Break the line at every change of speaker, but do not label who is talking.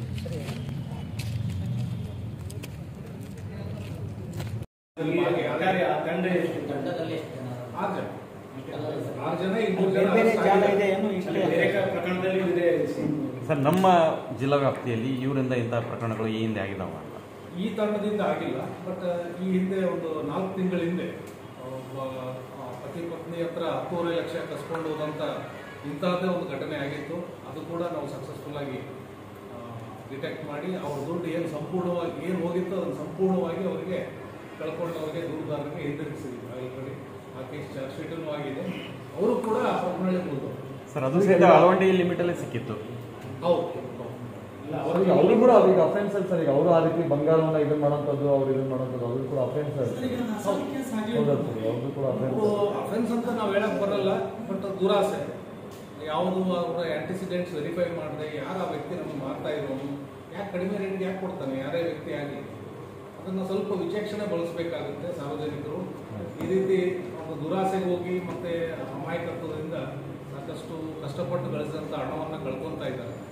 ತಂಡ ಎಷ್ಟು
ತಂಡದಲ್ಲಿ ಎಷ್ಟು ಜನ
ಆರು ಜನ ಆರು ಜನ ಈ ಮೂರು
ಬೇರೆ
ಜನ
ಬೇರೆ
arrest
ಜಾಗ
ಆಗಿದ್ದಾರೆ.
ಇದೆ ಏನು ಇಷ್ಟೇ
ಅಲ್ಲಿ ಬೇರೆ ಕ- ಪ್ರಕರಣದಲ್ಲಿ ಇದೆ
ಸರ್ ನಮ್ಮ ಜಿಲ್ಲಾ ವ್ಯಾಪ್ತಿಯಲ್ಲಿ ಇವರಿಂದ ಇಂತಹ ಪ್ರಕರಣಗಳು ಈ ಹಿಂದೆ ಆಗಿದಾವ ಅಂತ
ಈ ತಂಡದಿಂದ ಆಗಿಲ್ಲ ಬಟ್ ಈ ಹಿಂದೆ ಒಂದು ನಾಲ್ಕು ತಿಂಗಳ ಹಿಂದೆ ಒಬ್ಬ ಆ, ಪತಿ ಪತ್ನಿ ಹತ್ರ ಹತ್ತೂವರೆ ಲಕ್ಷ ಕಸ್ಕೊಂಡು ಹೋದಂಥ ಇಂತಹದ್ದೇ ಒಂದು ಘಟನೆ ಆಗಿತ್ತು ಅದು ಕೂಡ ನಾವು ಸಕ್ಸಸ್ಫುಲ್ ಆಗಿ ಡಿಟೆಕ್ಟ್ ಮಾಡಿ ಅವ್ರ ದುಡ್ಡು ಏನು ಸಂಪೂರ್ಣವಾಗಿ ಏನು ಹೋಗಿತ್ತು ಅದನ್ನು ಸಂಪೂರ್ಣವಾಗಿ ಅವರಿಗೆ ಕಳ್ಕೊಂಡವರಿಗೆ ದುಡ್ಡುದಾರರಿಗೆ ಹಿಂದಿರುಗಿಸಿದ್ವಿ ಆಲ್ರೆಡಿ ಆ ಕೇಸ್ ಚಾರ್ಜ್ ಶೀಟನ್ನು ಆಗಿದೆ ಅವರು ಕೂಡ ಪ್ರಕರಣ ಮುಗಿದು
ಸರ್ ಅದು ಸಹಿತ ಅಳವಂಡಿ ಲಿಮಿಟಲ್ಲೇ ಸಿಕ್ಕಿತ್ತು
ಹೌದು ಹೌದು
ಅವ್ರಿಗೆ ಅವರು ಕೂಡ ಅವ್ರಿಗೆ ಅಫೆನ್ಸ್ ಸರ್ ಈಗ ಅವರು ಆ ರೀತಿ ಬಂಗಾರವನ್ನ ಇದನ್ನ ಮಾಡೋಂಥದ್ದು ಅವ್ರು ಇದನ್ನ ಮಾಡೋಂಥದ್ದು ಅವ್ರಿಗೆ ಕೂಡ ಅಫೆನ್ಸ್ ಹೌದಾ ಸರ್ ಅವ್ರಿಗೂ ಕೂಡ ಅಫೆನ್ಸ್
ಅಫೆನ್ಸ್ ಅಂತ ನಾವು ಹೇಳಕ್ ಬರಲ್ಲ ಬಟ್ ದುರಾಸೆ ಯಾವುದು ಅವರ ಆಂಟಿಸಿಡೆಂಟ್ಸ್ ವೆರಿಫೈ ಮಾಡದೆ ಯಾರು ಆ ವ್ಯಕ್ತಿ ನಮಗೆ ಮಾಡ್ತಾ ಇರೋನು ಯಾಕೆ ಕಡಿಮೆ ರೇಟ್ಗೆ ಯಾಕೆ ಕೊಡ್ತಾನೆ ಯಾರೇ ವ್ಯಕ್ತಿ ಆಗಲಿ ಅದನ್ನು ಸ್ವಲ್ಪ ವಿಚಕ್ಷಣೆ ಬಳಸಬೇಕಾಗುತ್ತೆ ಸಾರ್ವಜನಿಕರು ಈ ರೀತಿ ಒಂದು ದುರಾಸೆಗೆ ಹೋಗಿ ಮತ್ತೆ ಅಮಾಯಕತ್ವದಿಂದ ಸಾಕಷ್ಟು ಕಷ್ಟಪಟ್ಟು ಗಳಿಸಿದಂಥ ಹಣವನ್ನು ಕಳ್ಕೊತಾ ಇದ್ದಾರೆ